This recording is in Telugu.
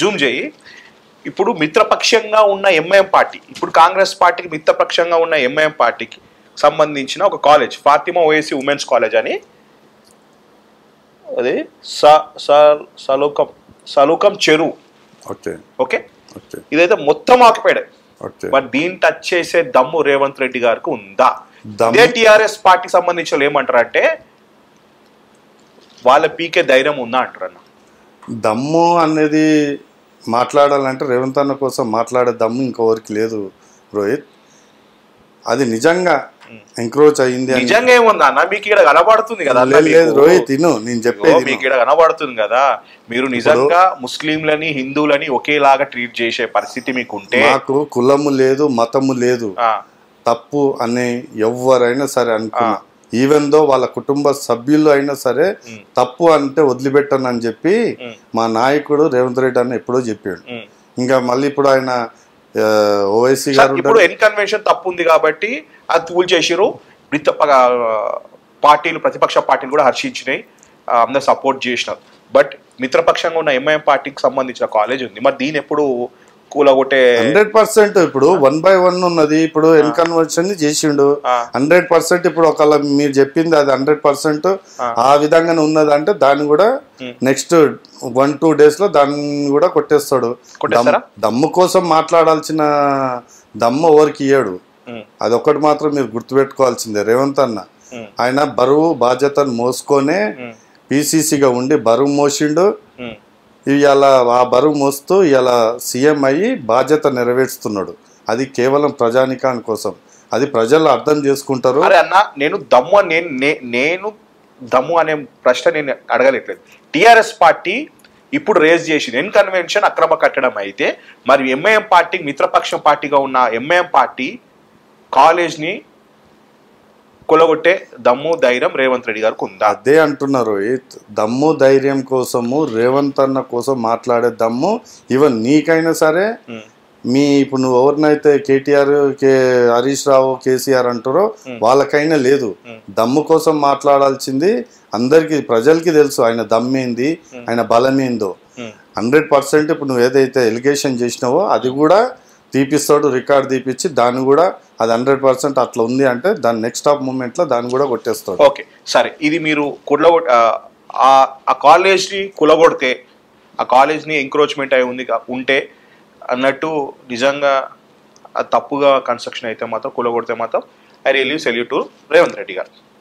జూమ్ చేయి ఇప్పుడు మిత్రపక్షంగా ఉన్న ఎంఐఎం పార్టీ ఇప్పుడు కాంగ్రెస్ పార్టీకి మిత్రపక్షంగా ఉన్న ఎంఐఎం పార్టీకి సంబంధించిన ఒక college Fatima OSC women's college అని అది స- స- సలోకం సలోకం చెరువు ఓకే ఓకే ఓకే ఇదైతే మొత్తం ఆక్యుపైడ్ ఓకే మరి దీన్ని టచ్ చేసే దమ్ము రేవంత్ రెడ్డి గారికి ఉందా దమ్ము- ఇదే టిఆర్ఎస్ పార్టీకి సంబంధించిన వాళ్ళు ఏమంటారంటే వాళ్ళ పీకే ధైర్యం ఉందా అంటారు అన్న దమ్ము అనేది మాట్లాడాలంటే రేవంత్ అన్న కోసం మాట్లాడే దమ్ము ఇంకొకరికి లేదు రోహిత్ అది నిజంగా ఎంక్రోచ్ అయింది అని నిజంగా ఏముందా అన్న మీకు ఇక్కడ కనబడుతుంది కదా అన్న లేదు లేదు మీకు. రోహిత్ ఇను నేను ఇదిగో చెప్పేది మీకు విను. ఇక్కడ కనబడుతుంది కదా మీరు నిజంగా ముస్లింలని హిందువులని ఒకేలాగా ట్రీట్ చేసే పరిస్థితి మీకు ఉంటే మాకు కులము లేదు మతము లేదు ఆ, తప్పు అని ఎవరైనా సరే అనుకున్నా ఈవెన్ దో వాళ్ళ కుటుంబ సభ్యులు అయినా సరే తప్పు అంటే వదిలిపెట్టను అని చెప్పి ఉమ్. మా నాయకుడు రేవంత్ రెడ్డి అన్న ఎప్పుడో చెప్పాడు ఉమ్. ఇంకా మళ్ళీ ఇప్పుడు ఆయన ఓవైసీ గారు ఇప్పుడు ఎన్ కన్వెన్షన్ తప్పు ఉంది కాబట్టి అది తూల్ చేసిరు మిగతా ప- పార్టీలు ప్రతిపక్ష పార్టీలు కూడా హర్షించినాయి ఆ, అందరు సపోర్ట్ చేసినారు బట్ మిత్రపక్షంగా ఉన్న ఎంఐఎం పార్టీకి సంబంధించిన కాలేజ్ ఉంది మరి దీని ఎప్పుడు కూలగొట్టే హండ్రెడ్ పర్సెంట్ ఇప్పుడు వన్ బై వన్ ఉన్నది ఇప్పుడు ఎన్ కన్వర్షన్ చేసిండు ఆ. హండ్రెడ్ పర్సెంట్ ఇప్పుడు ఒకవేళ మీరు చెప్పింది అది హండ్రెడ్ పర్సెంట్ ఆ విధంగానే ఉన్నది అంటే దాన్ని కూడా నెక్స్ట్ వన్ టూ డేస్ లో దాన్ని కూడా కొట్టేస్తాడు కొట్టేస్తారా? దమ్- దమ్ము కోసం మాట్లాడాల్సిన దమ్ము ఎవరికి ఇయ్యాడు ఉమ్, అదొకటి మాత్రం మీరు గుర్తుపెట్టుకోవాల్సిందే రేవంత్ అన్న ఉమ్, ఆయన బరువు బాధ్యతను మోసుకొనే ఉమ్, పీసీసీగా ఉండి బరువు మోసిండు ఉమ్. ఇవాళ ఆ బరువు మోస్తూ ఇవాళ సీఎం అయ్యి బాధ్యత నెరవేరుస్తున్నాడు అది కేవలం ప్రజానికాని కోసం అది ప్రజలు అర్థం చేసుకుంటారు అరే అన్న నేను దమ్ము అని నేను నే- నేను దమ్ము అనే ప్రశ్న నేను అడగలేట్లేదు టిఆర్ఎస్ పార్టీ ఇప్పుడు రేజ్ చేసింది ఎన్ కన్వెన్షన్ అక్రమ కట్టడం అయితే మరి ఎంఐఎం పార్టీ మిత్రపక్షం పార్టీగా ఉన్న ఎంఐఎం పార్టీ కాలేజ్ని కొలగొట్టే దమ్ము ధైర్యం రేవంత్ రెడ్డి గారికి ఉందా అదే అంటున్నారు ఈ దమ్ము ధైర్యం కోసము రేవంత్ అన్న కోసం మాట్లాడే దమ్ము ఈవెన్ నీకైనా సరే ఉమ్, మీ ఇప్పుడు నువ్వు ఎవరినైతే కేటీఆర్ కే హరీష్ రావు కేసీఆర్ అంటారో వాళ్ళకైనా లేదు దమ్ము కోసం మాట్లాడాల్సింది అందరికి ప్రజలకి తెలుసు ఆయన దమ్మేంది ఆయన బలమేందో ఉమ్. హండ్రెడ్ పర్సెంట్ ఇప్పుడు నువ్వు ఏదైతే ఎలిగేషన్ చేసినావో అది కూడా తీపిస్తాడు రికార్డ్ తీపిచ్చి దాన్ని కూడా అది హండ్రెడ్ పర్సెంట్ అట్లా ఉంది అంటే దాని నెక్స్ట్ ఆఫ్ మూమెంట్లో దాన్ని కూడా కొట్టేస్తాడు ఓకే సరే ఇది మీరు కులగొట్ ఆ కాలేజ్ని కులగొడితే ఆ కాలేజ్ని ఎంక్రోచ్మెంట్ అయి ఉంది కా- ఉంటే అన్నట్టు నిజంగా అది తప్పుగా కన్స్ట్రక్షన్ అయితే మాత్రం కులగొడితే మాత్రం I really salute Revanth Reddy గారు